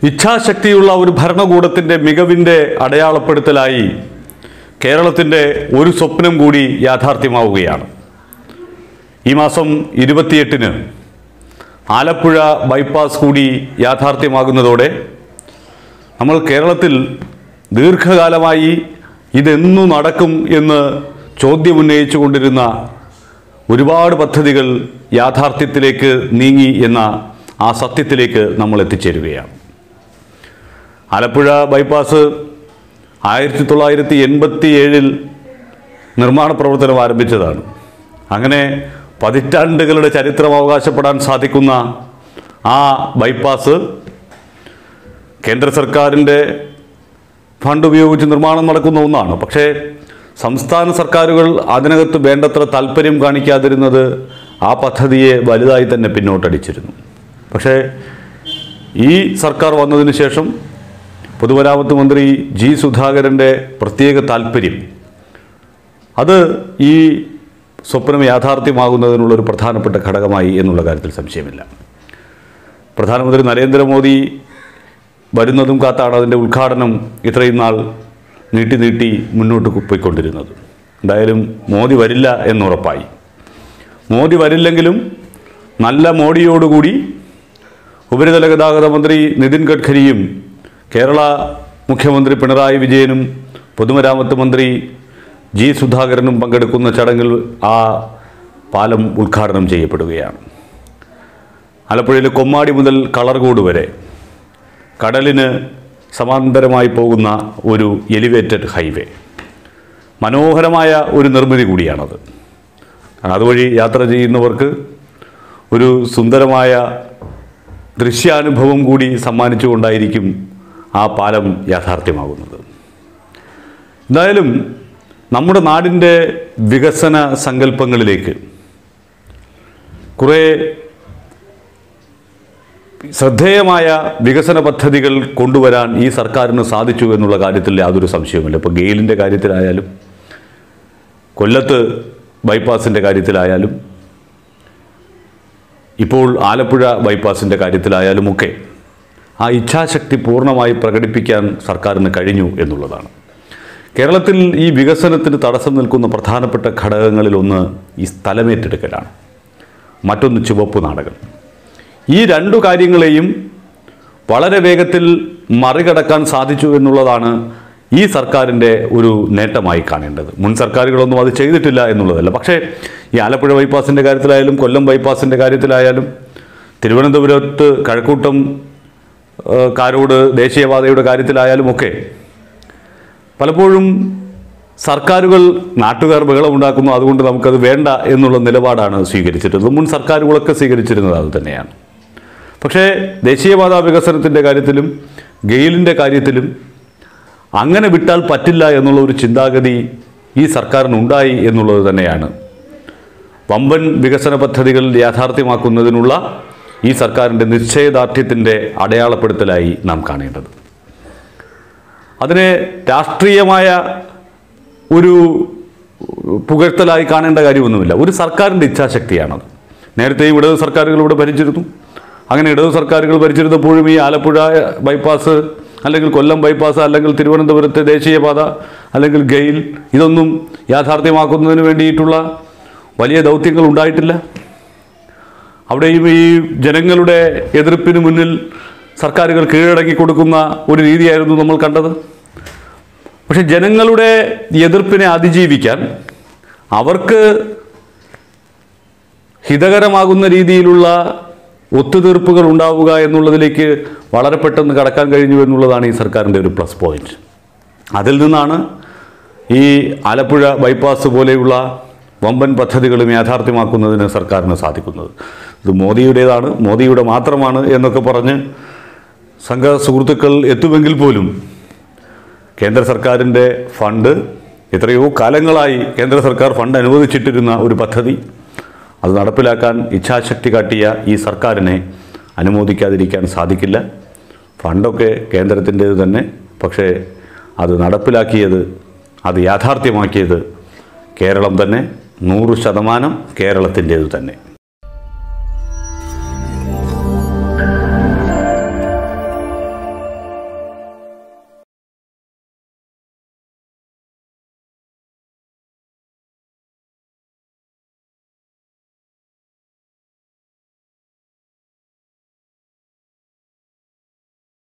ഇച്ഛാശക്തിയുള്ള ഒരു ഭരണകൂടത്തിൻ്റെ മികവിൻ്റെ അടയാളപ്പെടുത്തലായി കേരളത്തിൻ്റെ ഒരു സ്വപ്നം കൂടി യാഥാർത്ഥ്യമാവുകയാണ് ഈ മാസം ഇരുപത്തിയെട്ടിന് ആലപ്പുഴ ബൈപ്പാസ് കൂടി യാഥാർത്ഥ്യമാകുന്നതോടെ നമ്മൾ കേരളത്തിൽ ദീർഘകാലമായി ഇതെന്നു നടക്കും എന്ന് ചോദ്യമുന്നയിച്ചു കൊണ്ടിരുന്ന ഒരുപാട് പദ്ധതികൾ യാഥാർത്ഥ്യത്തിലേക്ക് നീങ്ങി എന്ന ആ സത്യത്തിലേക്ക് നമ്മൾ എത്തിച്ചേരുകയാണ് ആലപ്പുഴ ബൈപ്പാസ് ആയിരത്തി തൊള്ളായിരത്തി എൺപത്തി ഏഴിൽ നിർമ്മാണ പ്രവർത്തനം ആരംഭിച്ചതാണ് അങ്ങനെ പതിറ്റാണ്ടുകളുടെ ചരിത്രം അവകാശപ്പെടാൻ സാധിക്കുന്ന ആ ബൈപ്പാസ് കേന്ദ്ര സർക്കാരിൻ്റെ ഫണ്ട് ഉപയോഗിച്ച് നിർമ്മാണം നടക്കുന്ന ഒന്നാണ് പക്ഷേ സംസ്ഥാന സർക്കാരുകൾ അതിനകത്ത് വേണ്ടത്ര താല്പര്യം കാണിക്കാതിരുന്നത് ആ പദ്ധതിയെ വലുതായി തന്നെ പിന്നോട്ടടിച്ചിരുന്നു പക്ഷേ ഈ സർക്കാർ വന്നതിന് ശേഷം പൊതുമരാമത്ത് മന്ത്രി ജി സുധാകരൻ്റെ പ്രത്യേക താല്പര്യം അത് ഈ സ്വപ്നം യാഥാർത്ഥ്യമാകുന്നതിനുള്ളൊരു പ്രധാനപ്പെട്ട ഘടകമായി എന്നുള്ള കാര്യത്തിൽ സംശയമില്ല പ്രധാനമന്ത്രി നരേന്ദ്രമോദി വരുന്നതും കാത്താണ് അതിൻ്റെ ഉദ്ഘാടനം ഇത്രയും നാൾ നീട്ടി നീട്ടി മുന്നോട്ട് പോയിക്കൊണ്ടിരുന്നത് എന്തായാലും മോദി വരില്ല എന്നുറപ്പായി മോദി വരില്ലെങ്കിലും നല്ല മോഡിയോടുകൂടി ഉപരിതല ഗതാഗത മന്ത്രി നിതിൻ ഗഡ്കരിയും കേരള മുഖ്യമന്ത്രി പിണറായി വിജയനും പൊതുമരാമത്ത് മന്ത്രി ജി സുധാകരനും പങ്കെടുക്കുന്ന ചടങ്ങിൽ ആ പാലം ഉദ്ഘാടനം ചെയ്യപ്പെടുകയാണ് ആലപ്പുഴയിലെ കൊമ്മാടി മുതൽ കളർകോട് വരെ കടലിന് സമാന്തരമായി പോകുന്ന ഒരു എലിവേറ്റഡ് ഹൈവേ മനോഹരമായ ഒരു നിർമ്മിതി കൂടിയാണത് കാരണം അതുവഴി യാത്ര ചെയ്യുന്നവർക്ക് ഒരു സുന്ദരമായ ദൃശ്യാനുഭവം കൂടി സമ്മാനിച്ചുകൊണ്ടായിരിക്കും ആ പാലം യാഥാർത്ഥ്യമാകുന്നത് എന്തായാലും നമ്മുടെ നാടിൻ്റെ വികസന സങ്കല്പങ്ങളിലേക്ക് കുറേ ശ്രദ്ധേയമായ വികസന പദ്ധതികൾ കൊണ്ടുവരാൻ ഈ സർക്കാരിന് സാധിച്ചു എന്നുള്ള കാര്യത്തിൽ യാതൊരു സംശയവുമില്ല ഇപ്പോൾ ഗെയിലിൻ്റെ കാര്യത്തിലായാലും കൊല്ലത്ത് ബൈപ്പാസിൻ്റെ കാര്യത്തിലായാലും ഇപ്പോൾ ആലപ്പുഴ ബൈപ്പാസിൻ്റെ കാര്യത്തിലായാലും ഒക്കെ ആ ഇച്ഛാശക്തി പൂർണ്ണമായി പ്രകടിപ്പിക്കാൻ സർക്കാരിന് കഴിഞ്ഞു എന്നുള്ളതാണ് കേരളത്തിൽ ഈ വികസനത്തിന് തടസ്സം നിൽക്കുന്ന പ്രധാനപ്പെട്ട ഘടകങ്ങളിലൊന്ന് ഈ സ്ഥലമേറ്റെടുക്കലാണ് മറ്റൊന്ന് ചുവപ്പ് നാടകം ഈ രണ്ടു കാര്യങ്ങളെയും വളരെ വേഗത്തിൽ മറികടക്കാൻ സാധിച്ചു എന്നുള്ളതാണ് ഈ സർക്കാരിൻ്റെ ഒരു നേട്ടമായി കാണേണ്ടത് മുൻ സർക്കാരുകളൊന്നും അത് ചെയ്തിട്ടില്ല എന്നുള്ളതല്ല പക്ഷേ ഈ ആലപ്പുഴ ബൈപ്പാസിൻ്റെ കാര്യത്തിലായാലും കൊല്ലം ബൈപ്പാസിൻ്റെ കാര്യത്തിലായാലും തിരുവനന്തപുരത്ത് കഴക്കൂട്ടം ആ, കാരോട് ദേശീയപാതയുടെ കാര്യത്തിലായാലും ഒക്കെ പലപ്പോഴും സർക്കാരുകൾ നാട്ടുകാർ ബഹളമുണ്ടാക്കുന്നു അതുകൊണ്ട് നമുക്കത് വേണ്ട എന്നുള്ള നിലപാടാണ് സ്വീകരിച്ചിട്ടുള്ളത് മുൻ സർക്കാരുകളൊക്കെ സ്വീകരിച്ചിരുന്നത് അത് തന്നെയാണ് പക്ഷേ ദേശീയപാത വികസനത്തിൻ്റെ കാര്യത്തിലും ഗെയിലിൻ്റെ കാര്യത്തിലും അങ്ങനെ വിട്ടാൽ പറ്റില്ല എന്നുള്ള ഒരു ചിന്താഗതി ഈ സർക്കാരിനുണ്ടായി എന്നുള്ളത് തന്നെയാണ് വമ്പൻ വികസന പദ്ധതികൾ യാഥാർത്ഥ്യമാക്കുന്നതിനുള്ള ഈ സർക്കാരിൻ്റെ നിശ്ചയദാർഢ്യത്തിൻ്റെ അടയാളപ്പെടുത്തലായി നാം കാണേണ്ടത് അതിനെ രാഷ്ട്രീയമായ ഒരു പുകഴ്ത്തലായി കാണേണ്ട കാര്യമൊന്നുമില്ല ഒരു സർക്കാരിൻ്റെ ഇച്ഛാശക്തിയാണത് നേരത്തെയും ഇടത് സർക്കാരുകൾ ഇവിടെ ഭരിച്ചിരുന്നു അങ്ങനെ ഇടത് സർക്കാരുകൾ ഭരിച്ചിരുന്നപ്പോഴും ഈ ആലപ്പുഴ ബൈപ്പാസ് അല്ലെങ്കിൽ കൊല്ലം ബൈപ്പാസ് അല്ലെങ്കിൽ തിരുവനന്തപുരത്തെ ദേശീയപാത അല്ലെങ്കിൽ ഗെയിൽ ഇതൊന്നും യാഥാർത്ഥ്യമാക്കുന്നതിന് വേണ്ടിയിട്ടുള്ള വലിയ ദൗത്യങ്ങൾ ഉണ്ടായിട്ടില്ല അവിടെയും ഈ ജനങ്ങളുടെ എതിർപ്പിന് മുന്നിൽ സർക്കാരുകൾ കീഴടങ്ങി കൊടുക്കുന്ന ഒരു രീതിയായിരുന്നു നമ്മൾ കണ്ടത് പക്ഷെ ജനങ്ങളുടെ എതിർപ്പിനെ അതിജീവിക്കാൻ അവർക്ക് ഹിതകരമാകുന്ന രീതിയിലുള്ള ഒത്തുതീർപ്പുകൾ ഉണ്ടാവുക എന്നുള്ളതിലേക്ക് വളരെ പെട്ടെന്ന് കടക്കാൻ കഴിഞ്ഞു എന്നുള്ളതാണ് ഈ സർക്കാരിൻ്റെ ഒരു പ്ലസ് പോയിന്റ് അതിൽ നിന്നാണ് ഈ ആലപ്പുഴ ബൈപ്പാസ് പോലെയുള്ള വമ്പൻ പദ്ധതികളും യാഥാർത്ഥ്യമാക്കുന്നതിന് സർക്കാരിന് സാധിക്കുന്നത് ഇത് മോദിയുടേതാണ് മോദിയുടെ മാത്രമാണ് എന്നൊക്കെ പറഞ്ഞ് സംഘ സുഹൃത്തുക്കൾ എത്തുമെങ്കിൽ പോലും കേന്ദ്ര സർക്കാരിൻ്റെ ഫണ്ട് എത്രയോ കാലങ്ങളായി കേന്ദ്ര സർക്കാർ ഫണ്ട് അനുവദിച്ചിട്ടിരുന്ന ഒരു പദ്ധതി അത് നടപ്പിലാക്കാൻ ഇച്ഛാശക്തി കാട്ടിയ ഈ സർക്കാരിനെ അനുമോദിക്കാതിരിക്കാൻ സാധിക്കില്ല ഫണ്ടൊക്കെ കേന്ദ്രത്തിൻ്റേത് തന്നെ പക്ഷേ അത് നടപ്പിലാക്കിയത് അത് യാഥാർത്ഥ്യമാക്കിയത് കേരളം തന്നെ നൂറ് ശതമാനം കേരളത്തിൻ്റേത് തന്നെ